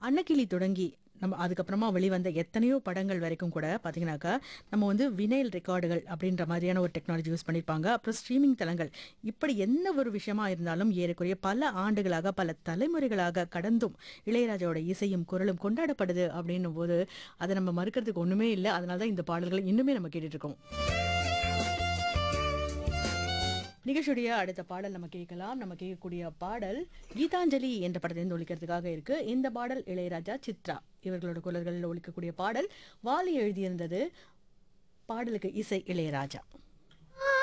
அன்னக்கிளி தொடங்கி நம்ம அதுக்கப்புறமா வெளிவந்த எத்தனையோ படங்கள் வரைக்கும் கூட பார்த்தீங்கன்னாக்கா நம்ம வந்து வினைல் ரெக்கார்டுகள் அப்படின்ற மாதிரியான ஒரு டெக்னாலஜி யூஸ் பண்ணியிருப்பாங்க அப்புறம் ஸ்ட்ரீமிங் தளங்கள் இப்படி என்ன ஒரு விஷயமா இருந்தாலும் ஏறக்குறைய பல ஆண்டுகளாக பல தலைமுறைகளாக கடந்தும் இளையராஜாவோட இசையும் குரலும் கொண்டாடப்படுது அப்படின்னும் போது அதை நம்ம மறுக்கிறதுக்கு ஒண்ணுமே இல்லை அதனால தான் இந்த பாடல்களை இன்னுமே நம்ம கேட்டுட்டு இருக்கோம் நிகழ்ச்சியுடைய அடுத்த பாடல் நம்ம கேட்கலாம் நம்ம கேட்கக்கூடிய பாடல் கீதாஞ்சலி என்ற படத்திலிருந்து ஒழிக்கிறதுக்காக இருக்கு இந்த பாடல் இளையராஜா சித்ரா இவர்களோட குரல்களில் ஒழிக்கக்கூடிய பாடல் வாலி எழுதியிருந்தது பாடலுக்கு இசை இளையராஜா